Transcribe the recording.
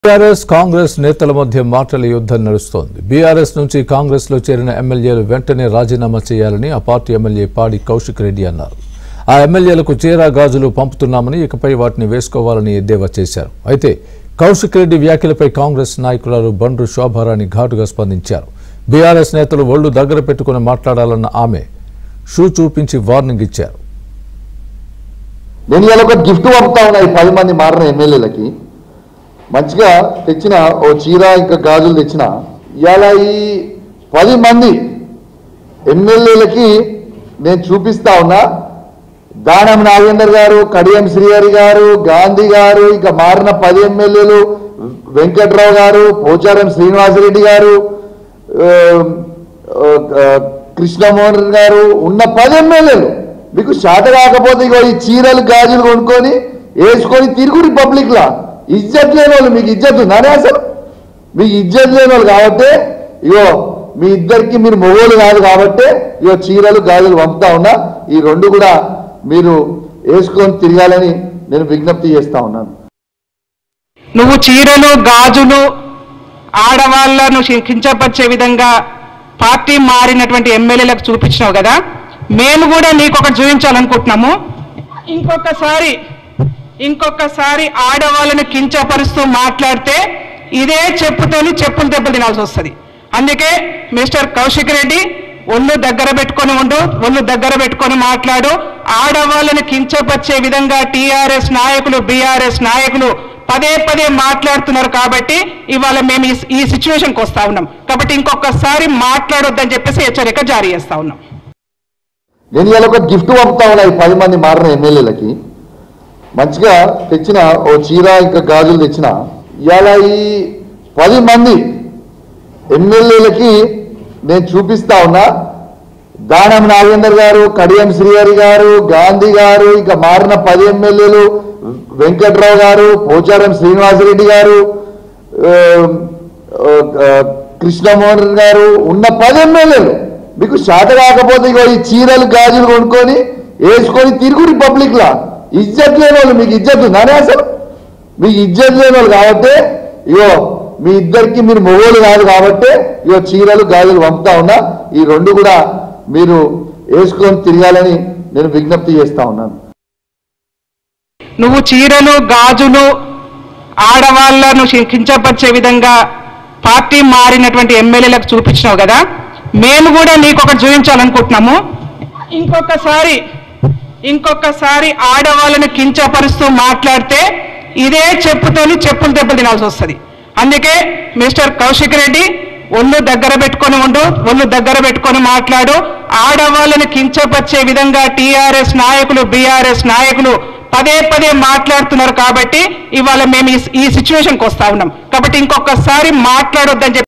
BRS Congress నేతల మధ్య మాటల యుద్ధం నడుస్తోంది బీఆర్ఎస్ నుంచి కాంగ్రెస్ లో చేరిన ఎమ్మెల్యేలు వెంటనే రాజీనామా చేయాలని ఆ పార్టీ ఎమ్మెల్యే పాడి కౌశిక్ రెడ్డి అన్నారు ఆ ఎమ్మెల్యేలకు చీరా గాజులు పంపుతున్నామని ఇకపై వాటిని వేసుకోవాలని ఎద్దేవా చేశారు అయితే కౌశిక్ రెడ్డి వ్యాఖ్యలపై కాంగ్రెస్ నాయకురాలు బండ్రు శోభారాణి ఘాటుగా స్పందించారు బీఆర్ఎస్ నేతలు ఒళ్లు దగ్గర పెట్టుకుని మాట్లాడాలన్న ఆమె షూ చూపించి వార్నింగ్ ఇచ్చారు నేను ఇవాళ ఒక గిఫ్ట్ పంపుతా ఉన్నా ఈ పది మంది మారిన ఎమ్మెల్యేలకి మంచిగా తెచ్చిన ఓ చీర ఇంకా గాజులు తెచ్చిన ఇవాళ ఈ పది మంది ఎమ్మెల్యేలకి నేను చూపిస్తా ఉన్నా దానం నాగేందర్ గారు కడియం శ్రీహరి గారు గాంధీ గారు ఇంకా మారిన పది ఎమ్మెల్యేలు వెంకట్రావు గారు పోచారం శ్రీనివాసరెడ్డి గారు ఆ, ఆ, ఆ, కృష్ణమోహన్ గారు ఉన్న పది ఎమ్మెల్యేలు మీకు శాత కాకపోతే ఇగో ఈ చీరలు గాజులు కొనుక్కొని వేసుకొని తిరుగురు పబ్లిక్ లా ఇజ్జత్ లేని వాళ్ళు మీకు ఇజ్జత్ ఉందానే అసలు మీకు ఇజ్జత్ లేని వాళ్ళు కాబట్టి ఇగో మీ ఇద్దరికి మీరు మొగోలు కాదు కాబట్టి ఇగో చీరలు గాజులు పంపుతా ఉన్నా ఈ రెండు కూడా మీరు వేసుకొని తిరగాలని నేను విజ్ఞప్తి చేస్తా ఉన్నాను నువ్వు చీరలు గాజులు ఆడవాళ్లను కి- కించపరిచే విధంగా పార్టీ మారినటువంటి ఎమ్మెల్యేలకు చూపించినావు కదా మేము కూడా నీకు ఒకటి చూపించాలనుకుంటున్నాము ఇంకొకసారి ఇంకొకసారి ఆడవాళ్ళను కించపరుస్తూ మాట్లాడితే ఇదే చెప్పుతోని చెప్పులు దెబ్బలు తినాల్సి వస్తుంది అందుకే మిస్టర్ కౌశిక్ రెడ్డి ఒళ్ళు దగ్గర పెట్టుకొని ఉండు ఒళ్ళు దగ్గర పెట్టుకొని మాట్లాడు ఆడవాళ్ళని కించపరిచే విధంగా టీఆర్ఎస్ నాయకులు బీఆర్ఎస్ నాయకులు పదే పదే మాట్లాడుతున్నారు కాబట్టి ఇవాళ మేము ఈ- ఈ సిచ్యువేషన్కి వస్తా ఉన్నాం కాబట్టి ఇంకొకసారి మాట్లాడొద్దని చెప్పేసి హెచ్చరిక జారీ చేస్తా ఉన్నాం నేను ఇవాళ ఒక గిఫ్ట్ పంపుతా ఉన్నా ఈ పది మంది మారిన ఎమ్మెల్యేలకి మంచిగా తెచ్చిన ఓ చీర ఇంకా గాజులు తెచ్చిన ఇవాళ ఈ పది మంది ఎమ్మెల్యేలకి నేను చూపిస్తా ఉన్నా దానం నాగేందర్ గారు కడియం శ్రీహరి గారు గాంధీ గారు ఇంకా మారిన పది ఎమ్మెల్యేలు వెంకట్రావు గారు పోచారం శ్రీనివాసరెడ్డి గారు ఆ, ఆ, ఆ, కృష్ణమోహన్ గారు ఉన్న పది ఎమ్మెల్యేలు మీకు శాత కాకపోతే ఇగో ఈ చీరలు గాజులు కొనుక్కొని వేసుకొని తిరుగురు పబ్లిక్ లా ఇజ్జత్ లేని వాళ్ళు మీకు ఇజ్జత్ ఉందానే అసలు మీకు ఇజ్జత్ లేని వాళ్ళు కాబట్టి ఇగో మీ ఇద్దరికి మీరు మొగోలు కాదు కాబట్టి ఇగో చీరలు గాజులు పంపుతా ఉన్నా ఈ రెండు కూడా మీరు వేసుకొని తిరగాలని నేను విజ్ఞప్తి చేస్తా ఉన్నాను నువ్వు చీరలు గాజులు ఆడవాళ్లను కి- కించపరిచే విధంగా పార్టీ మారినటువంటి ఎమ్మెల్యేలకు చూపించినావు కదా మేము కూడా నీకు ఒకటి చూపించాలనుకుంటున్నాము ఇంకొకసారి ఇంకొకసారి ఆడవాళ్ళను కించపరుస్తూ మాట్లాడితే ఇదే చెప్పుతోని చెప్పులు దెబ్బలు తినాల్సి వస్తుంది అందుకే మిస్టర్ కౌశిక్ రెడ్డి ఒళ్ళు దగ్గర పెట్టుకొని ఉండు ఒళ్ళు దగ్గర పెట్టుకొని మాట్లాడు ఆడవాళ్ళని కించపరిచే విధంగా టీఆర్ఎస్ నాయకులు బీఆర్ఎస్ నాయకులు పదే పదే మాట్లాడుతున్నారు కాబట్టి ఇవాళ మేము ఈ- ఈ సిచ్యువేషన్కి వస్తా ఉన్నాం కాబట్టి ఇంకొకసారి మాట్లాడొద్దని చెప్పి